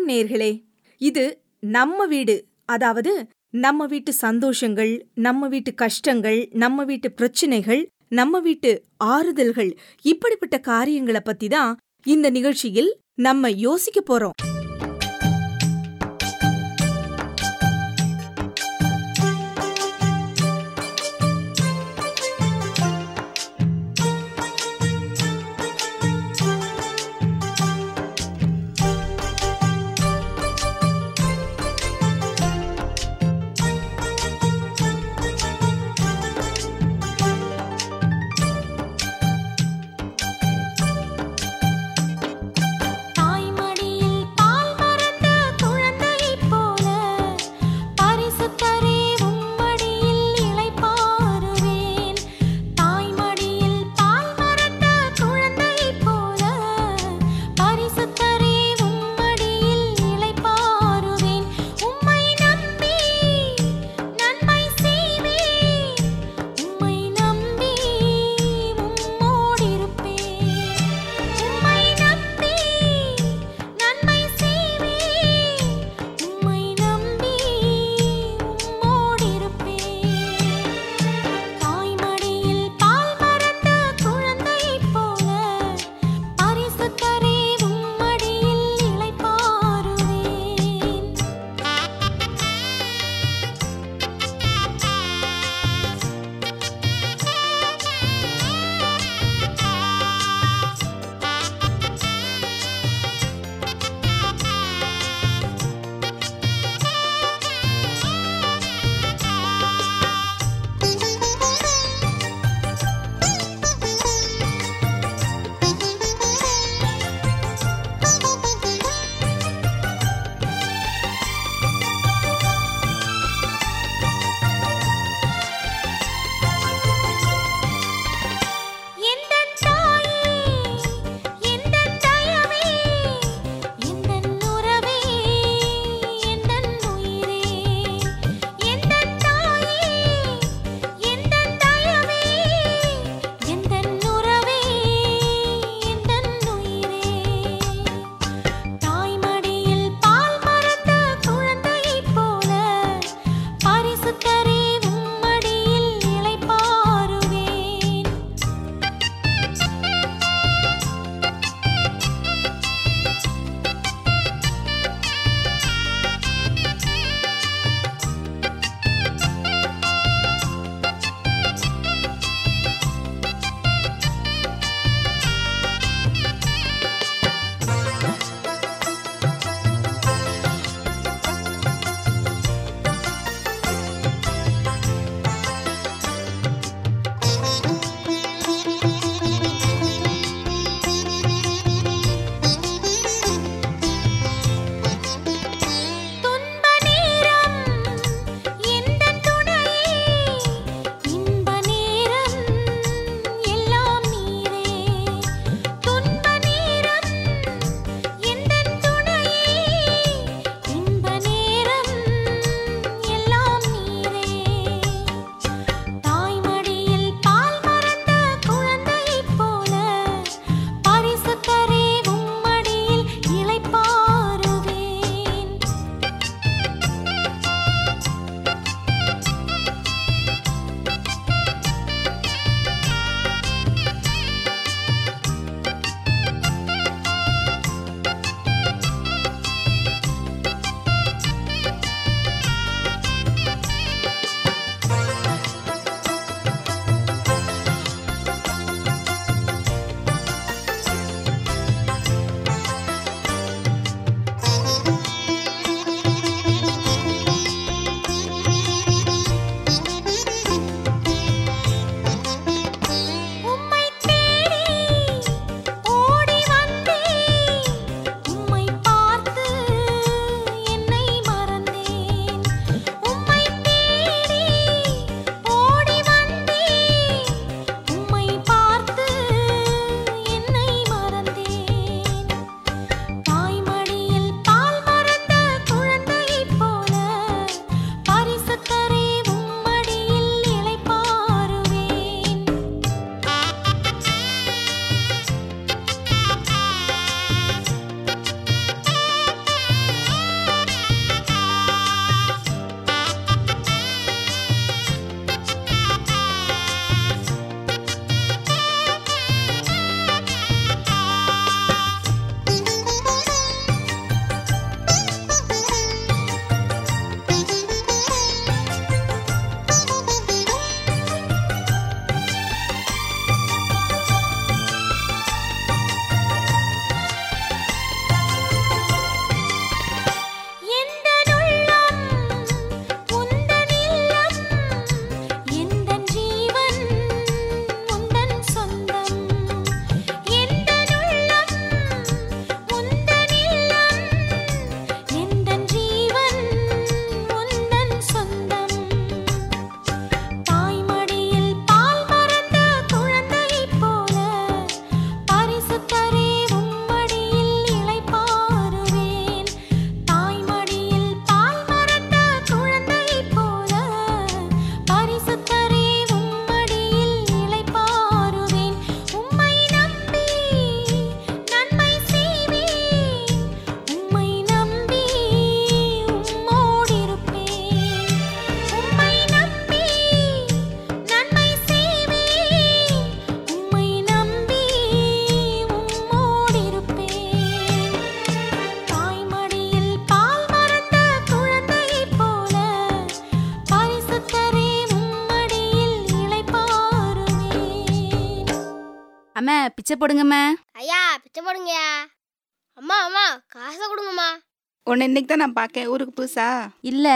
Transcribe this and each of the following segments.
நேர்களே இது நம்ம வீடு அதாவது நம்ம வீட்டு சந்தோஷங்கள் நம்ம வீட்டு கஷ்டங்கள் நம்ம வீட்டு பிரச்சனைகள் நம்ம வீட்டு ஆறுதல்கள் இப்படிப்பட்ட காரியங்களை பத்தி தான் இந்த நிகழ்ச்சியில் நம்ம யோசிக்க போறோம் தாய்மடியில் பா அம்மா பிச்சை போடுங்கம்மா ஐயா பிச்சை போடுங்கய்யா அம்மா அம்மா காசை கொடுங்கம்மா உன்னை இன்னைக்கு தான் நான் பார்க்கேன் ஊருக்கு புதுசா இல்ல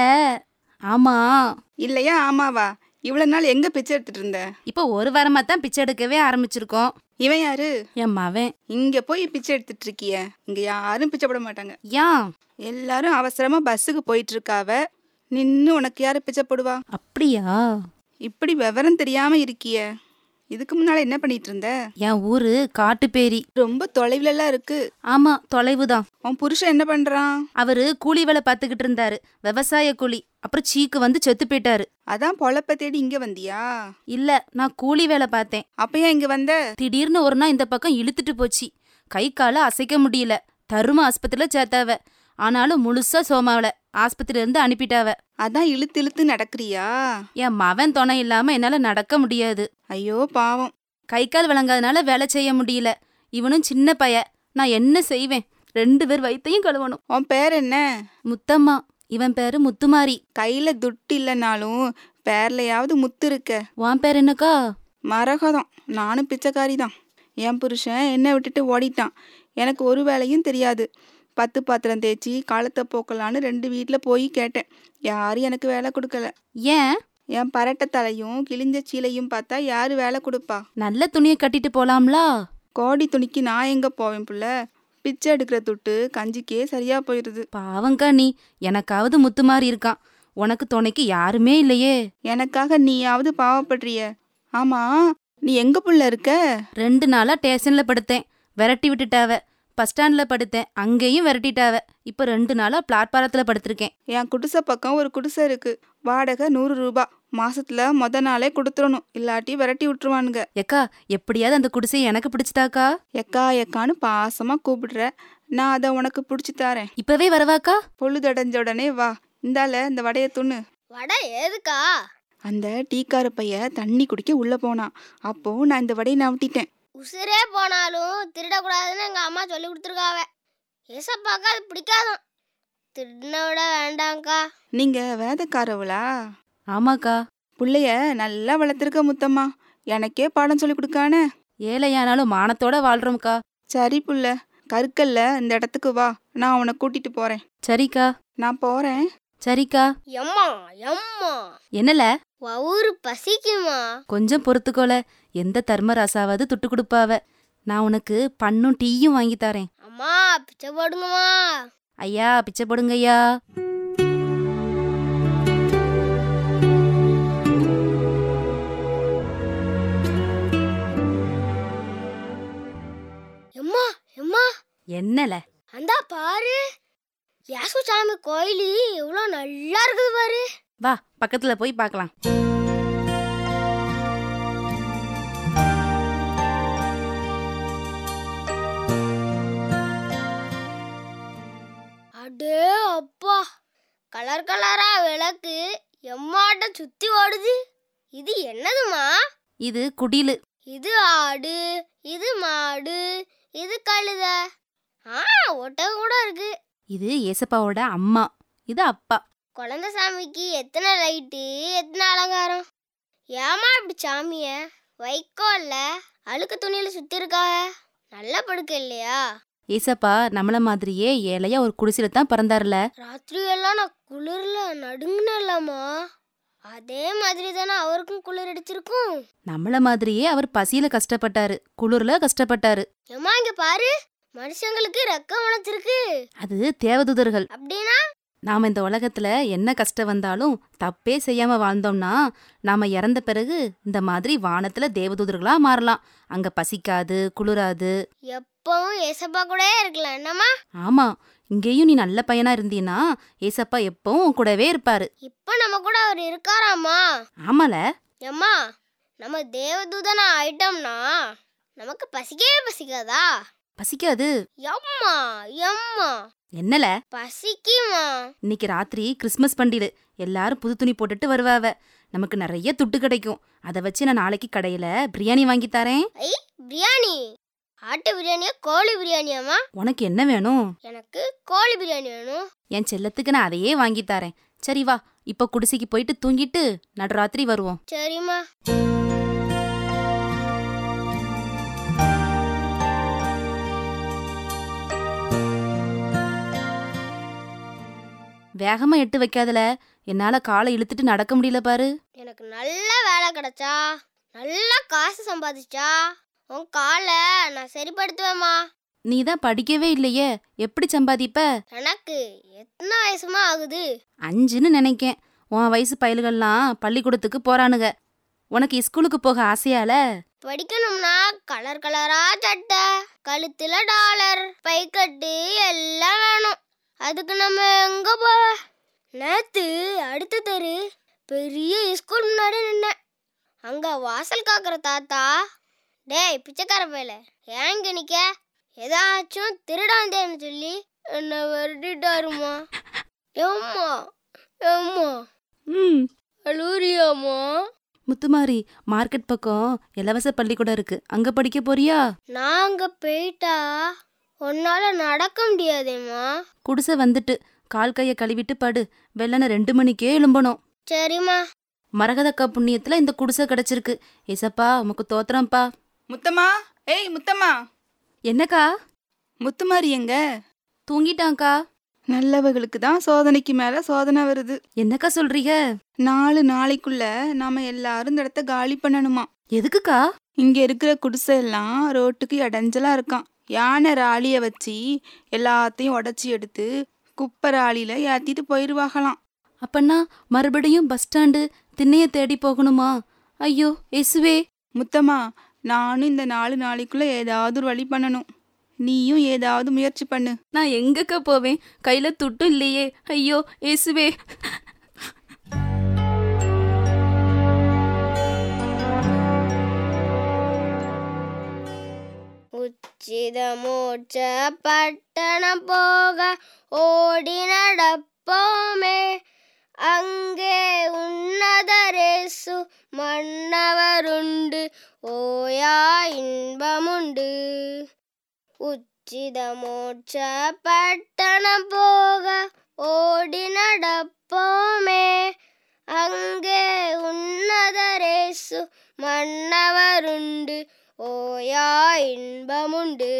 ஆமா இல்லையா ஆமாவா இவ்வளோ நாள் எங்கே பிச்சை எடுத்துட்டு இருந்த இப்போ ஒரு வாரமா தான் பிச்சை எடுக்கவே ஆரம்பிச்சிருக்கோம் இவன் யாரு என் மவன் இங்கே போய் பிச்சை எடுத்துட்டு இருக்கிய இங்கே யாரும் பிச்சை போட மாட்டாங்க ஏன் எல்லாரும் அவசரமாக பஸ்ஸுக்கு போயிட்டு இருக்காவ நின்று உனக்கு யாரு பிச்சை போடுவா அப்படியா இப்படி விவரம் தெரியாமல் இருக்கிய இதுக்கு முன்னால் என்ன பண்ணிட்டு இருந்த என் ஊரு காட்டுப்பேரி ரொம்ப தொலைவிலலாம் இருக்கு ஆமா தொலைவு தான் உன் புருஷன் என்ன பண்ணுறான் அவரு கூலி வேலை பார்த்துக்கிட்டு இருந்தாரு விவசாய கூலி அப்புறம் சீக்கு வந்து செத்து போயிட்டாரு அதான் பொழப்ப தேடி இங்கே வந்தியா இல்ல நான் கூலி வேலை பார்த்தேன் அப்போ ஏன் இங்கே வந்த திடீர்னு ஒரு நாள் இந்த பக்கம் இழுத்துட்டு போச்சு கை காலை அசைக்க முடியல தரும ஆஸ்பத்திரியில சேர்த்தாவ ஆனாலும் முழுசா சோமாவல ஆஸ்பத்திரியில இருந்து அனுப்பிட்டாவ அதான் இழுத்து இழுத்து நடக்கிறியா என் மவன் துணை இல்லாம என்னால நடக்க முடியாது ஐயோ பாவம் கை கால் விளங்காதனால வேலை செய்ய முடியல இவனும் சின்ன பைய நான் என்ன செய்வேன் ரெண்டு பேர் வயித்தையும் கழுவணும் உன் பேர் என்ன முத்தம்மா இவன் பேரு முத்துமாரி கையில துட்டு இல்லைனாலும் பேர்லையாவது முத்து இருக்க உன் பேர் என்னக்கா மரகதம் நானும் பிச்சைக்காரி தான் என் புருஷன் என்னை விட்டுட்டு ஓடிட்டான் எனக்கு ஒரு வேலையும் தெரியாது பத்து பாத்திரம் தேய்ச்சி காலத்தை போக்கலான்னு ரெண்டு வீட்டில் போய் கேட்டேன் யாரும் எனக்கு வேலை கொடுக்கல ஏன் என் பரட்டை தலையும் கிழிஞ்ச சீலையும் பார்த்தா யாரு வேலை கொடுப்பா நல்ல துணியை கட்டிட்டு போலாம்லா கோடி துணிக்கு நான் எங்கே போவேன் புள்ள பிச்சை எடுக்கிற துட்டு கஞ்சிக்கே சரியா போயிடுது பாவங்கா நீ எனக்காவது முத்துமாரி இருக்கான் உனக்கு துணைக்கு யாருமே இல்லையே எனக்காக நீயாவது பாவப்படுறிய ஆமா நீ எங்க புள்ள இருக்க ரெண்டு நாளா ஸ்டேஷன்ல படுத்தேன் விரட்டி விட்டுட்டாவ பஸ் ஸ்டாண்ட்ல படுத்தேன் அங்கேயும் விரட்டிட்டாவ இப்போ ரெண்டு நாளா பிளாட்பாரத்துல படுத்திருக்கேன் என் குடிசை பக்கம் ஒரு குடிசை இருக்கு வாடகை நூறு ரூபா மாசத்துல மொத நாளே கொடுத்துடணும் இல்லாட்டி விரட்டி விட்டுருவானுங்க எக்கா எப்படியாவது அந்த குடிசை எனக்கு பிடிச்சிதாக்கா எக்கா எக்கான்னு பாசமா கூப்பிடுற நான் அதை உனக்கு பிடிச்சி தாரேன் இப்பவே வரவாக்கா பொழுதடைஞ்ச உடனே வா இந்தால இந்த வடைய துண்ணு வடை ஏதுக்கா அந்த டீக்கார பைய தண்ணி குடிக்க உள்ள போனான் அப்போ நான் இந்த வடையை நவட்டிட்டேன் உசுரே போனாலும் திருடக்கூடாதுன்னு எங்கள் அம்மா சொல்லி கொடுத்துருக்காவ ஏசப்பாக்கா அது பிடிக்காதான் திருடின விட வேண்டாங்க்கா நீங்க வேதக்காரவளா ஆமாக்கா புள்ளைய நல்லா வளர்த்துருக்க முத்தம்மா எனக்கே பாடம் சொல்லி கொடுக்கானே ஏழையானாலும் மானத்தோட வாழ்றோம்க்கா சரி புள்ள கருக்கல்ல இந்த இடத்துக்கு வா நான் உன்னை கூட்டிட்டு போறேன் சரிக்கா நான் போறேன் சரிக்கா எம்மா எம்மா என்னல வவுறு பசிக்குமா கொஞ்சம் பொறுத்துக்கோல எந்த தர்மராசாவது துட்டு கொடுப்பாவ நான் உனக்கு பண்ணும் டீயும் வாங்கி தரேன் அம்மா பிச்சை போடுங்கம்மா ஐயா பிச்சை போடுங்கய்யா எம்மா எம்மா என்னல அந்தா பாரு யாசு சாமி கோயில் எவ்வளோ நல்லா இருக்குது பாரு வா பக்கத்துல போய் பார்க்கலாம் அடே அப்பா கலர் கலரா விளக்கு எம்மாட்ட சுத்தி ஓடுது இது என்னதுமா இது குடிலு இது ஆடு இது மாடு இது கழுத ஆ ஒட்டகம் கூட இருக்கு இது ஏசப்பாவோட அம்மா இது அப்பா குழந்தை சாமிக்கு எத்தனை லைட்டு எத்தனை அலங்காரம் ஏமா இப்படி சாமிய வைக்கோல்ல அழுக்கு துணியில சுத்தி இருக்காக நல்ல படுக்க இல்லையா ஏசப்பா நம்மள மாதிரியே ஏழையா ஒரு குடிசையில தான் பிறந்தாருல ராத்திரி எல்லாம் நான் குளிர்ல நடுங்கினலாமா அதே மாதிரி தானே அவருக்கும் குளிர் அடிச்சிருக்கும் நம்மள மாதிரியே அவர் பசியில கஷ்டப்பட்டாரு குளிர்ல கஷ்டப்பட்டாரு ஏம்மா இங்க பாரு மனுஷங்களுக்கு ரெக்கம் வளர்த்திருக்கு அது தேவதூதர்கள் அப்படின்னா நாம இந்த உலகத்துல என்ன கஷ்டம் வந்தாலும் தப்பே செய்யாம வாழ்ந்தோம்னா நாம இறந்த பிறகு இந்த மாதிரி வானத்துல தேவதூதர்களா மாறலாம் அங்க பசிக்காது குளிராது எப்பவும் ஏசப்பா கூட இருக்கலாம் என்னம்மா ஆமா இங்கேயும் நீ நல்ல பையனா இருந்தீன்னா ஏசப்பா எப்பவும் உன் கூடவே இருப்பாரு இப்போ நம்ம கூட அவர் இருக்காராமா ஆமால ஏம்மா நம்ம தேவதூதனா ஆயிட்டோம்னா நமக்கு பசிக்கவே பசிக்காதா பசிக்காது எம்மா எம்மா என்னல பசிக்குமா இன்னைக்கு ராத்திரி கிறிஸ்மஸ் பண்டிகை எல்லாரும் புது துணி போட்டுட்டு வருவாவ நமக்கு நிறைய துட்டு கிடைக்கும் அதை வச்சு நான் நாளைக்கு கடையில பிரியாணி வாங்கி தரேன் ஐ பிரியாணி ஆட்டு பிரியாணியா கோழி பிரியாணியாம்மா உனக்கு என்ன வேணும் எனக்கு கோழி பிரியாணி வேணும் என் செல்லத்துக்கு நான் அதையே வாங்கி தரேன் சரி வா இப்போ குடிசைக்கு போயிட்டு தூங்கிட்டு நடுராத்திரி வருவோம் சரிம்மா வேகமா எட்டு வைக்காதல என்னால காலை இழுத்துட்டு நடக்க முடியல பாரு எனக்கு நல்ல வேலை கிடைச்சா நல்லா காசு சம்பாதிச்சா உன் காலை நான் சரிப்படுத்துவேம்மா நீ தான் படிக்கவே இல்லையே எப்படி சம்பாதிப்ப எனக்கு எத்தனை வயசுமா ஆகுது அஞ்சுன்னு நினைக்கேன் உன் வயசு பயல்கள்லாம் பள்ளிக்கூடத்துக்கு போறானுங்க உனக்கு ஸ்கூலுக்கு போக ஆசையால படிக்கணும்னா கலர் கலரா சட்டை கழுத்துல டாலர் பைக்கட்டு எல்லாம் வேணும் அதுக்கு நம்ம எங்க போவ நேத்து அடுத்த தெரு பெரிய ஸ்கூல் முன்னாடி நின்னேன் அங்க வாசல் காக்குற தாத்தா டேய் பிச்சைக்கார பயல ஏன் இங்க நிக்க ஏதாச்சும் திருடாந்தேன்னு சொல்லி என்ன விரட்டிட்டாருமா ஏம்மா ஏம்மா ம் அழுவுறியாம்மா முத்துமாரி மார்க்கெட் பக்கம் இலவச பள்ளிக்கூடம் இருக்கு அங்க படிக்க போறியா நான் அங்க போயிட்டா உன்னால நடக்க முடியாதேம்மா குடிசை வந்துட்டு கால் கைய கழுவிட்டு படு வெள்ளன ரெண்டு மணிக்கே எழும்பணும் சரிம்மா மரகதக்கா புண்ணியத்துல இந்த குடிசை கிடைச்சிருக்கு ஏசப்பா உமக்கு தோத்துறேன்ப்பா முத்தம்மா ஏய் முத்தம்மா என்னக்கா முத்துமாரி எங்க தூங்கிட்டாங்க்கா நல்லவர்களுக்கு தான் சோதனைக்கு மேல சோதனை வருது என்னக்கா சொல்றீங்க நாலு நாளைக்குள்ள நாம எல்லாரும் இந்த இடத்த காலி பண்ணணுமா எதுக்குக்கா இங்க இருக்கிற குடிசை எல்லாம் ரோட்டுக்கு இடைஞ்சலா இருக்கான் யானை ராலிய வச்சு எல்லாத்தையும் உடைச்சி எடுத்து குப்பை ராலியில ஏத்திட்டு போயிருவாகலாம் அப்பன்னா மறுபடியும் பஸ் ஸ்டாண்டு திண்ணைய தேடி போகணுமா ஐயோ இயேசுவே முத்தம்மா நானும் இந்த நாலு நாளைக்குள்ள ஏதாவது ஒரு வழி பண்ணணும் நீயும் ஏதாவது முயற்சி பண்ணு நான் எங்கக்கா போவேன் கையில துட்டும் இல்லையே ஐயோ இயேசுவே உச்சித மோட்ச பட்டணம் போக ஓடி நடப்போமே அங்கே உன்னதரேசு மன்னவருண்டு ஓயா இன்பமுண்டு உச்சித மோட்ச பட்டணம் போக ஓடி நடப்போமே அங்கே உன்னதரேசு மன்னவருண்டு ஓயா இன்பமுண்டு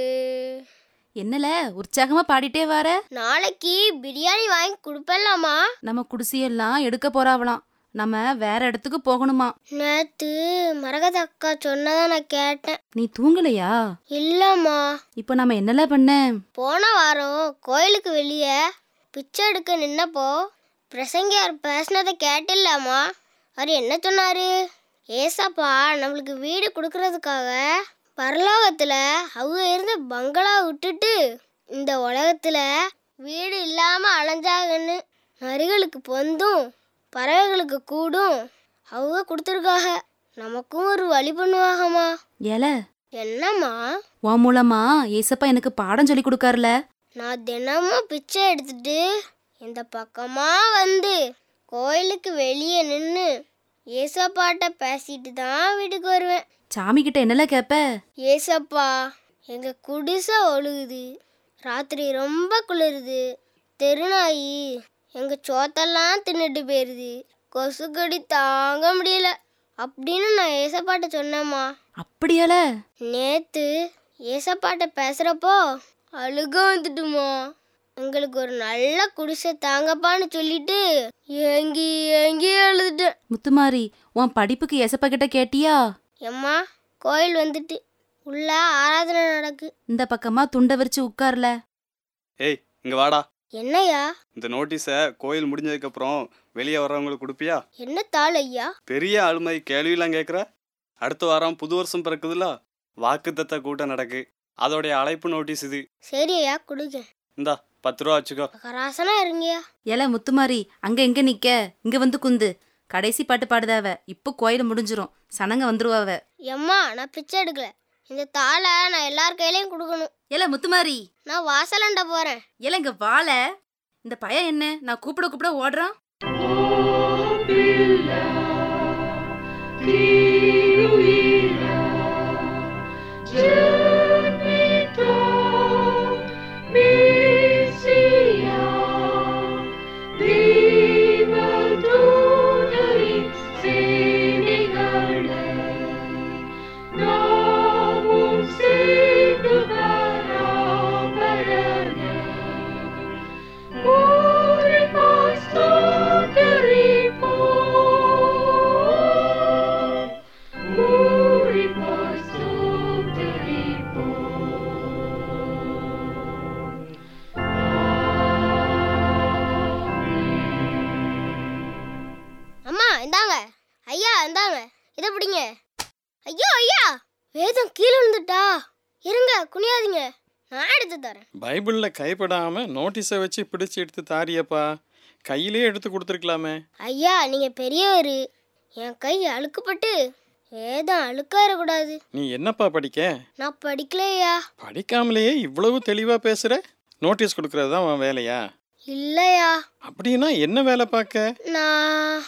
என்னல உற்சாகமா பாடிட்டே வர நாளைக்கு பிரியாணி வாங்கி கொடுப்பலாமா நம்ம குடிசையெல்லாம் எடுக்க போறாவலாம் நம்ம வேற இடத்துக்கு போகணுமா நேத்து மரகத அக்கா சொன்னதை நான் கேட்டேன் நீ தூங்கலையா இல்லம்மா இப்போ நம்ம என்னல பண்ண போன வாரம் கோயிலுக்கு வெளியே பிச்சை எடுக்க நின்னப்போ பிரசங்கியார் பேசினதை கேட்டில்லாமா அவர் என்ன சொன்னாரு ஏசப்பா நம்மளுக்கு வீடு கொடுக்கறதுக்காக பரலோகத்துல அவங்க இருந்த பங்களா விட்டுட்டு இந்த உலகத்துல வீடு இல்லாம அலைஞ்சாங்கன்னு நரிகளுக்கு பொந்தும் பறவைகளுக்கு கூடும் அவங்க கொடுத்துருக்காக நமக்கும் ஒரு வழி பண்ணுவாகம்மா ஏல என்னம்மா உன் மூலமா ஏசப்பா எனக்கு பாடம் சொல்லி கொடுக்காருல நான் தினமும் பிச்சை எடுத்துட்டு இந்த பக்கமா வந்து கோயிலுக்கு வெளியே நின்று ஏசப்பாட்ட பேசிட்டு தான் வீட்டுக்கு வருவேன் சாமி கிட்ட என்னல கேப்ப ஏசப்பா எங்க குடிசை ஒழுகுது ராத்திரி ரொம்ப குளிருது தெருநாயி எங்க சோத்தெல்லாம் தின்னுட்டு போயிருது கொசுக்கடி தாங்க முடியல அப்படின்னு நான் ஏசப்பாட்ட சொன்னேம்மா அப்படியால நேத்து ஏசப்பாட்ட பேசுறப்போ அழுக வந்துட்டுமா எங்களுக்கு ஒரு நல்ல குடிசை தாங்கப்பான்னு சொல்லிட்டு ஏங்கி ஏங்கி அழுதுட்டேன் முத்துமாரி உன் படிப்புக்கு ஏசப்பா கிட்ட கேட்டியா எம்மா கோயில் வந்துட்டு உள்ள ஆராதனை நடக்கு இந்த பக்கமா துண்டை விரிச்சு உட்கார்ல ஏய் இங்க வாடா என்னய்யா இந்த நோட்டீஸை கோயில் முடிஞ்சதுக்கப்புறம் வெளியே வர்றவங்களுக்கு கொடுப்பியா என்ன தாள் ஐயா பெரிய ஆளுமை கேள்வியெல்லாம் கேட்குற அடுத்த வாரம் புது வருஷம் பிறக்குதுல வாக்குத்தத்த கூட்டம் நடக்கு அதோடைய அழைப்பு நோட்டீஸ் இது சரி ஐயா கொடுங்க இந்தா பத்து ரூபா வச்சுக்கோ கராசனா இருங்கய்யா ஏல முத்துமாரி அங்க எங்க நிக்க இங்க வந்து குந்து கடைசி பாட்டு பாடுதாவ இப்போ கோயில் முடிஞ்சிரும் சனங்க வந்துருவாவ எம்மா நான் பிச்சை எடுக்கல இந்த தாளை நான் எல்லார் கையிலையும் கொடுக்கணும் ஏல முத்துமாரி நான் வாசலண்ட போறேன் ஏல இங்க வாழ இந்த பையன் என்ன நான் கூப்பிட கூப்பிட ஓடுறான் Glorifies இந்தாங்க ஐயா இந்தாங்க இதை பிடிங்க ஐயோ ஐயா வேதம் கீழே விழுந்துட்டா இருங்க குனியாதீங்க நான் எடுத்து தரேன் பைபிளில் கைப்படாம நோட்டீஸை வச்சு பிடிச்சு எடுத்து தாரியப்பா கையிலே எடுத்து கொடுத்துருக்கலாமே ஐயா நீங்க பெரியவர் என் கை அழுக்குப்பட்டு வேதம் அழுக்காயிடக்கூடாது நீ என்னப்பா படிக்க நான் படிக்கலையா படிக்காமலேயே இவ்வளவு தெளிவா பேசுற நோட்டீஸ் கொடுக்கறது தான் உன் வேலையா இல்லையா அப்படின்னா என்ன வேலை பார்க்க நான்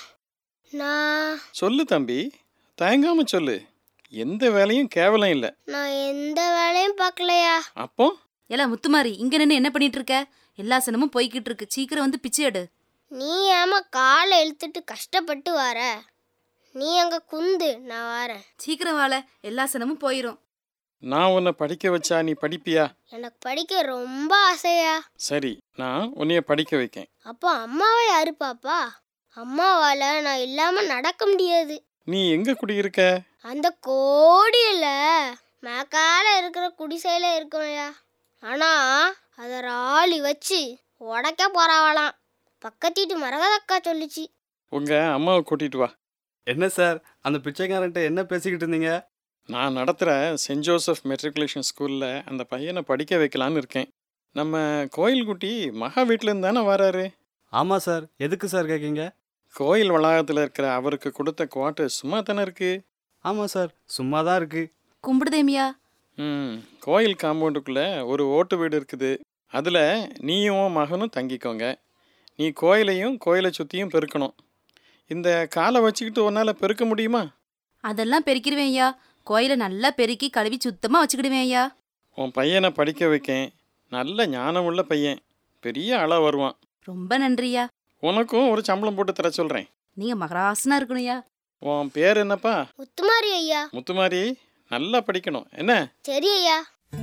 நான் சொல்லு தம்பி தயங்காம சொல்லு எந்த வேலையும் கேவலம் இல்லை நான் எந்த வேலையும் பார்க்கலையா அப்போ எல முத்துமாரி இங்க நின்று என்ன பண்ணிட்டு இருக்க எல்லா சனமும் போய்கிட்டு இருக்கு சீக்கிரம் வந்து பிச்சை எடு நீ ஏமா காலை இழுத்துட்டு கஷ்டப்பட்டு வர நீ அங்க குந்து நான் வரேன் சீக்கிரம் வாழ எல்லா சனமும் போயிரும் நான் உன்னை படிக்க வச்சா நீ படிப்பியா எனக்கு படிக்க ரொம்ப ஆசையா சரி நான் உன்னைய படிக்க வைக்கேன் அப்போ அம்மாவை யாரு பாப்பா அம்மாவால நான் இல்லாம நடக்க முடியாது நீ எங்க குடியிருக்க அந்த கோடியில மேக்கால இருக்கிற குடிசையில இருக்கோம்யா ஆனா அத ராலி வச்சு உடைக்க போறாவலாம் பக்கத்து வீட்டு மரகதக்கா சொல்லுச்சு உங்க அம்மாவை கூட்டிட்டு வா என்ன சார் அந்த பிச்சைக்காரன்ட்ட என்ன பேசிக்கிட்டு இருந்தீங்க நான் நடத்துகிற சென்ட் ஜோசப் மெட்ரிகுலேஷன் ஸ்கூலில் அந்த பையனை படிக்க வைக்கலான்னு இருக்கேன் நம்ம கோயில்குட்டி மகா வீட்டிலேருந்து தானே வராரு ஆமாம் சார் எதுக்கு சார் கேட்கீங்க கோயில் வளாகத்தில் இருக்கிற அவருக்கு கொடுத்த குவார்ட்டர் சும்மா தானே இருக்கு ஆமாம் சார் சும்மா தான் இருக்கு கும்பிடுதேமியா ம் கோயில் காம்பவுண்டுக்குள்ளே ஒரு ஓட்டு வீடு இருக்குது அதில் நீயும் உன் மகனும் தங்கிக்கோங்க நீ கோயிலையும் கோயிலை சுற்றியும் பெருக்கணும் இந்த காலை வச்சுக்கிட்டு உன்னால் பெருக்க முடியுமா அதெல்லாம் பெருக்கிடுவேன் ஐயா கோயிலை நல்லா பெருக்கி கழுவி சுத்தமா வச்சுக்கிடுவேன் ஐயா உன் பையனை படிக்க வைக்கேன் நல்ல ஞானமுள்ள பையன் பெரிய ஆளாக வருவான் ரொம்ப நன்றியா உனக்கும் ஒரு சம்பளம் போட்டு தர சொல்கிறேன் நீங்க மகராசனா இருக்கணும்யா உன் பேர் என்னப்பா முத்துமாரி ஐயா முத்துமாரி நல்லா படிக்கணும் என்ன சரி ஐயா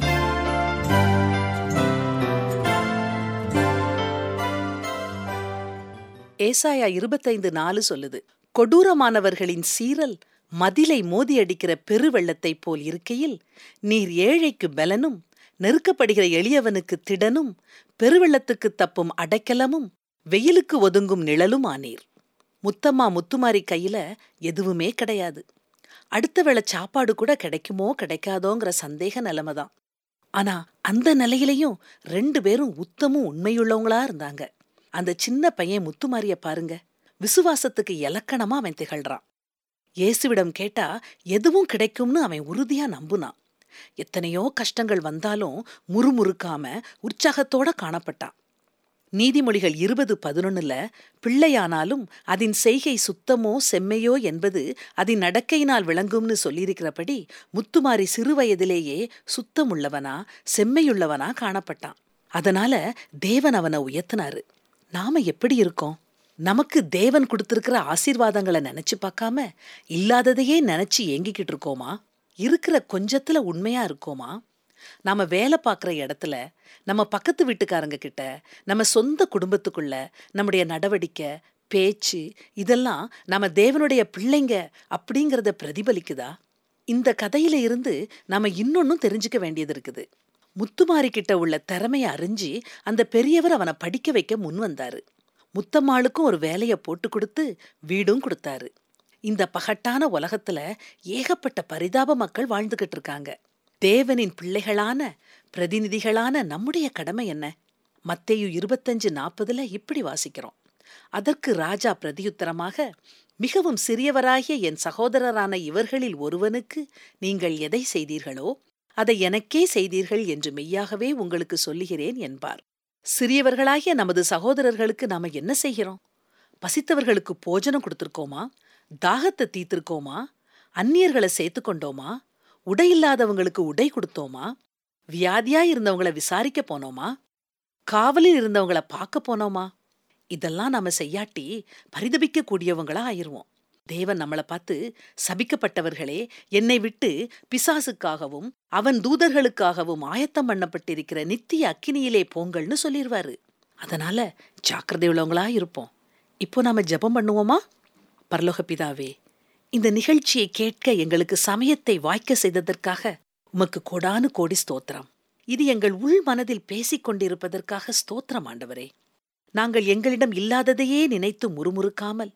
ஏசாயா இருபத்தைந்து நாலு சொல்லுது கொடூரமானவர்களின் சீறல் மதிலை மோதியடிக்கிற பெருவெள்ளத்தைப் போல் இருக்கையில் நீர் ஏழைக்கு பலனும் நெருக்கப்படுகிற எளியவனுக்கு திடனும் பெருவெள்ளத்துக்கு தப்பும் அடைக்கலமும் வெயிலுக்கு ஒதுங்கும் நிழலும் ஆனீர் முத்தம்மா முத்துமாரி கையில எதுவுமே கிடையாது அடுத்த வேளை சாப்பாடு கூட கிடைக்குமோ கிடைக்காதோங்கிற சந்தேக நிலைமை தான் ஆனா அந்த நிலையிலையும் ரெண்டு பேரும் உத்தமும் உண்மையுள்ளவங்களா இருந்தாங்க அந்த சின்ன பையன் முத்துமாரிய பாருங்க விசுவாசத்துக்கு இலக்கணமா அவன் திகழ்றான் இயேசுவிடம் கேட்டா எதுவும் கிடைக்கும்னு அவன் உறுதியா நம்புனான் எத்தனையோ கஷ்டங்கள் வந்தாலும் முறுமுறுக்காம உற்சாகத்தோட காணப்பட்டான் நீதிமொழிகள் இருபது பதினொன்னுல பிள்ளையானாலும் அதன் செய்கை சுத்தமோ செம்மையோ என்பது அதன் நடக்கையினால் விளங்கும்னு சொல்லியிருக்கிறபடி முத்துமாரி சிறுவயதிலேயே சுத்தமுள்ளவனா செம்மையுள்ளவனா காணப்பட்டான் அதனால தேவன் அவனை உயர்த்தினாரு நாம எப்படி இருக்கோம் நமக்கு தேவன் கொடுத்திருக்கிற ஆசீர்வாதங்களை நினைச்சு பார்க்காம இல்லாததையே நினைச்சு ஏங்கிக்கிட்டு இருக்கோமா இருக்கிற கொஞ்சத்துல உண்மையா இருக்கோமா நாம வேலை பார்க்குற இடத்துல நம்ம பக்கத்து வீட்டுக்காரங்க கிட்ட நம்ம சொந்த குடும்பத்துக்குள்ள நம்முடைய நடவடிக்கை பேச்சு இதெல்லாம் நம்ம தேவனுடைய பிள்ளைங்க அப்படிங்கிறத பிரதிபலிக்குதா இந்த கதையில இருந்து நாம இன்னொன்னும் தெரிஞ்சுக்க வேண்டியது இருக்குது முத்துமாரி கிட்ட உள்ள திறமைய அறிஞ்சு அந்த பெரியவர் அவனை படிக்க வைக்க முன் வந்தாரு முத்தம்மாளுக்கும் ஒரு வேலைய போட்டு கொடுத்து வீடும் கொடுத்தாரு இந்த பகட்டான உலகத்துல ஏகப்பட்ட பரிதாப மக்கள் வாழ்ந்துகிட்டு இருக்காங்க தேவனின் பிள்ளைகளான பிரதிநிதிகளான நம்முடைய கடமை என்ன மத்தேயு இருபத்தஞ்சு நாற்பதுல இப்படி வாசிக்கிறோம் அதற்கு ராஜா பிரதியுத்தரமாக மிகவும் சிறியவராகிய என் சகோதரரான இவர்களில் ஒருவனுக்கு நீங்கள் எதை செய்தீர்களோ அதை எனக்கே செய்தீர்கள் என்று மெய்யாகவே உங்களுக்கு சொல்லுகிறேன் என்பார் சிறியவர்களாகிய நமது சகோதரர்களுக்கு நாம என்ன செய்கிறோம் பசித்தவர்களுக்கு போஜனம் கொடுத்திருக்கோமா தாகத்தை தீர்த்திருக்கோமா அந்நியர்களை சேர்த்து கொண்டோமா உடை இல்லாதவங்களுக்கு உடை கொடுத்தோமா வியாதியா இருந்தவங்கள விசாரிக்க போனோமா காவலில் இருந்தவங்கள பார்க்க போனோமா இதெல்லாம் நாம செய்யாட்டி பரிதபிக்க கூடியவங்களா ஆயிருவோம் தேவன் நம்மளை பார்த்து சபிக்கப்பட்டவர்களே என்னை விட்டு பிசாசுக்காகவும் அவன் தூதர்களுக்காகவும் ஆயத்தம் பண்ணப்பட்டிருக்கிற நித்திய அக்கினியிலே போங்கள்னு சொல்லிடுவாரு அதனால ஜாக்கிரதை உள்ளவங்களா இருப்போம் இப்போ நாம ஜெபம் பண்ணுவோமா பரலோக பிதாவே இந்த நிகழ்ச்சியை கேட்க எங்களுக்கு சமயத்தை வாய்க்க செய்ததற்காக உமக்கு கோடானு கோடி ஸ்தோத்திரம் இது எங்கள் உள் மனதில் பேசிக் கொண்டிருப்பதற்காக ஸ்தோத்திரம் ஆண்டவரே நாங்கள் எங்களிடம் இல்லாததையே நினைத்து முறுமுறுக்காமல்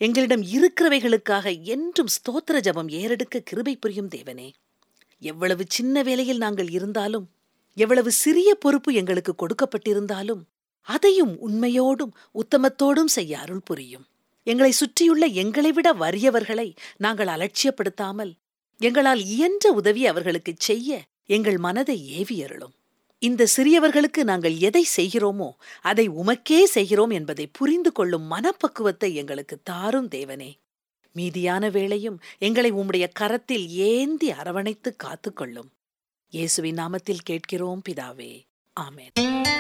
எங்களிடம் இருக்கிறவைகளுக்காக என்றும் ஸ்தோத்திர ஜபம் ஏறெடுக்க கிருபை புரியும் தேவனே எவ்வளவு சின்ன வேலையில் நாங்கள் இருந்தாலும் எவ்வளவு சிறிய பொறுப்பு எங்களுக்கு கொடுக்கப்பட்டிருந்தாலும் அதையும் உண்மையோடும் உத்தமத்தோடும் செய்ய அருள் புரியும் எங்களை சுற்றியுள்ள எங்களை விட வறியவர்களை நாங்கள் அலட்சியப்படுத்தாமல் எங்களால் இயன்ற உதவி அவர்களுக்குச் செய்ய எங்கள் மனதை ஏவி அருளும் இந்த சிறியவர்களுக்கு நாங்கள் எதை செய்கிறோமோ அதை உமக்கே செய்கிறோம் என்பதை புரிந்து கொள்ளும் மனப்பக்குவத்தை எங்களுக்கு தாரும் தேவனே மீதியான வேளையும் எங்களை உம்முடைய கரத்தில் ஏந்தி அரவணைத்து காத்துக்கொள்ளும் இயேசுவின் நாமத்தில் கேட்கிறோம் பிதாவே ஆமென்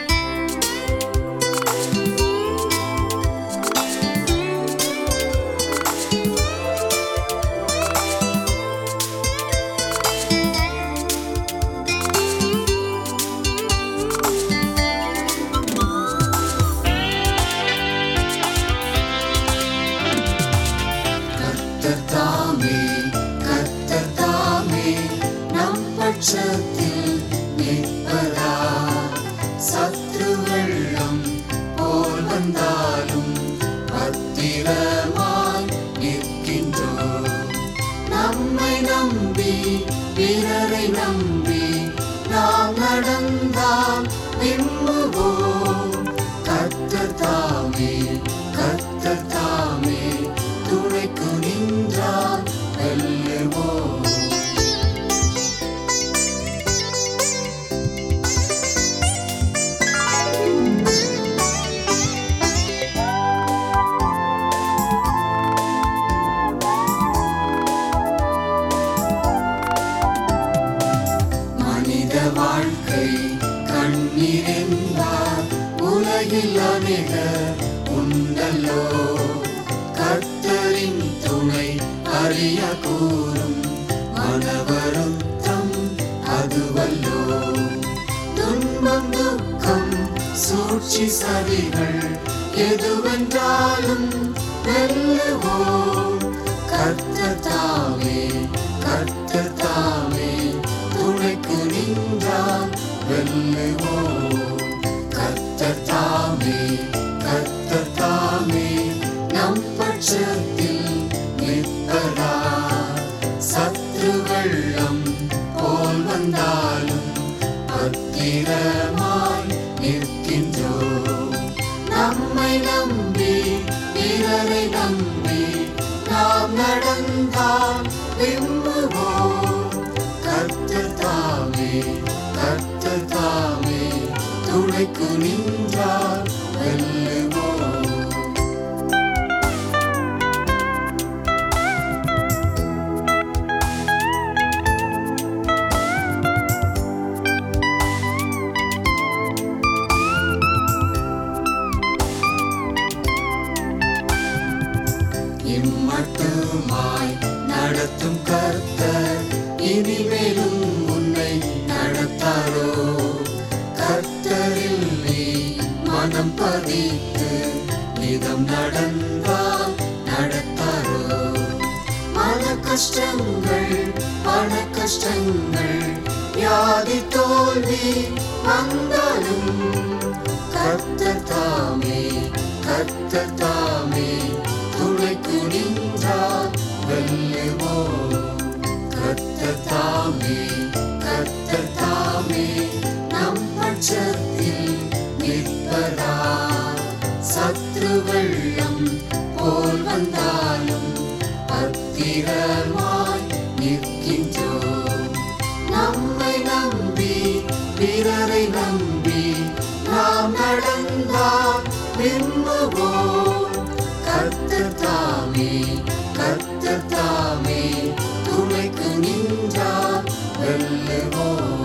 கர்த்தத்தாமே கர்த்தத்தாமே நம் பட்சத்தில் நிற்பதா சத்ரு வெள்ளம் போல் வந்தாலும் பத்திரமாய் நிற்கின்றோம் நம்மை நம்பி பிறரை நம்பி நாம் நடந்தால் விம்முவோம் கர்த்தத்தாமே கர்த்தத்தாமே துணைக்கு நின்றால் வெல்லுவோம் மனித வாழ்க்கை கண்ணீர் என்பார் உலகில் அநேகர் உண்டல்லோ கர்த்தரின் துணை அறிய கூறும் மனவருத்தம் அதுவல்லோ துன்பம் துக்கம் சூழ்ச்சி சதிகள் எதுவென்றாலும் வெல்லுவோம் கர்த்தத்தாமே கர்த்தத்தாமே துணைக்கு நின்றால் வெல்லுவோம் கர்த்தத்தாமே கர்த்தத்தாமே நம் பட்சத்தில் நிற்பதா சத்ரு வெள்ளம் போல் வந்தாலும் பத்திரமாய் நிற்கின்றோம் நம்மை நம்பி பிறரை நம்பி நாம் நடந்தால் விம்முவோம் கர்த்தத்தாமே கர்த்தத்தாமே துணைக்கு நின்றால் வெல்லுவோம் இம்மட்டுமாய் நடத்தும் கர்த்தர் இனிமேலும் உன்னை நடத்தாரோ கர்த்தரில் நீ மனம் பதித்து நிதம் நடந்தால் நடத்தாரோ மன கஷ்டங்கள் பண கஷ்டங்கள் வியாதி தோல்வி வந்தாலும் கர்த்தர் தாமே கர்த்தர் தாமே துணைக்கு நின்றால் வெல்லுவோம் கர்த்தர் தாமே கர்த்தர் தாமே நம் பட்சத்தில் நிற்பதா சத்ரு வெள்ளம் போல் வந்தாலும் பத்திரமாய் நிற்கின்றோம் நம்மை நம்பி பிறரை நம்பி நாம் நடந்தால் விம்முவோம் கர்த்தர் தாமே கர்த்தர் தாமே துணைக்கு நின்றால் வெல்லுவோம்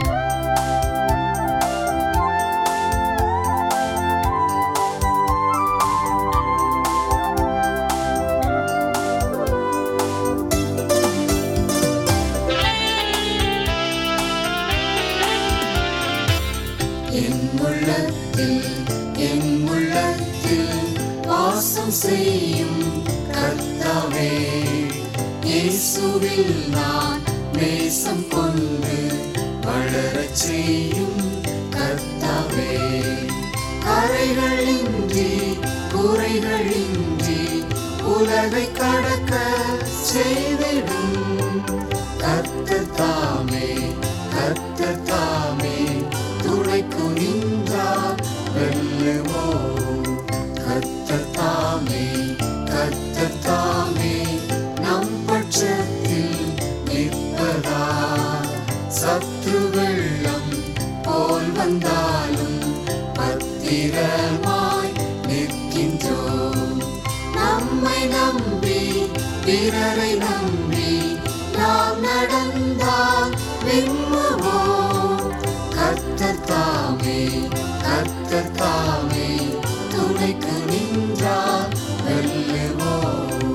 என் உள்ளத்தில் என் உள்ளத்தில் வாசம் செய்யும் கர்த்தாவே இயேசுவில் நான் நேசம் கொண்டு வளரச் செய்யும் கர்த்தாவே கரைகளின்றி குறைகளின்றி உலக உலகை கடக்க செய்திடும் கர்த்தர் தாமே கர்த்தர் தாமே துணை குனிந்தார் வெல்லுவோம் கர்த்தர் தாமே கர்த்தர் தாமே நம் பட்சத்தில் நிற்பதா சத்ரு வெள்ளம் போல் வந்தாலும் பத்திரமாய் நிற்கின்றோம் நம்மை நம்பி பிறரை நம்பி நாம் நடந்தால் விண்ணுவோம் கர்த்தர் தாமே கர்த்தர் தாமே துணைக்கு நின்றார் வெல்லுவோம்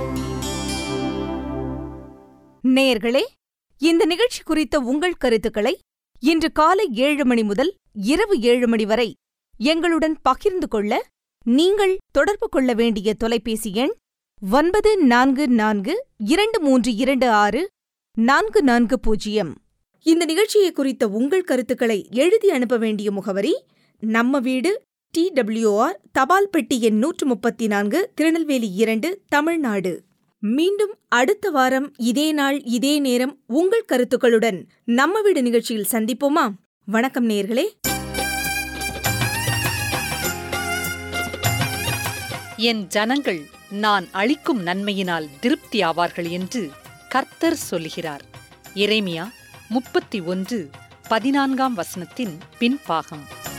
நேயர்களே இந்த நிகழ்ச்சி குறித்த உங்கள் கருத்துக்களை இன்று காலை ஏழு மணி முதல் இரவு ஏழு மணி வரை எங்களுடன் பகிர்ந்து கொள்ள நீங்கள் தொடர்பு கொள்ள வேண்டிய தொலைபேசி எண் ஒன்பது நான்கு நான்கு இரண்டு மூன்று இரண்டு ஆறு நான்கு நான்கு பூஜ்ஜியம் இந்த நிகழ்ச்சியை குறித்த உங்கள் கருத்துக்களை எழுதி அனுப்ப வேண்டிய முகவரி நம்ம வீடு டி டபிள்யூஆர் தபால் பெட்டி எண் நூற்று முப்பத்தி நான்கு திருநெல்வேலி இரண்டு தமிழ்நாடு மீண்டும் அடுத்த வாரம் இதே நாள் இதே நேரம் உங்கள் கருத்துக்களுடன் நம்ம வீடு நிகழ்ச்சியில் சந்திப்போமா வணக்கம் நேயர்களே என் ஜனங்கள் நான் அளிக்கும் நன்மையினால் திருப்தி ஆவார்கள் என்று கர்த்தர் சொல்கிறார் எரேமியா முப்பத்தி ஒன்று பதினான்காம் வசனத்தின் பின்பாகம்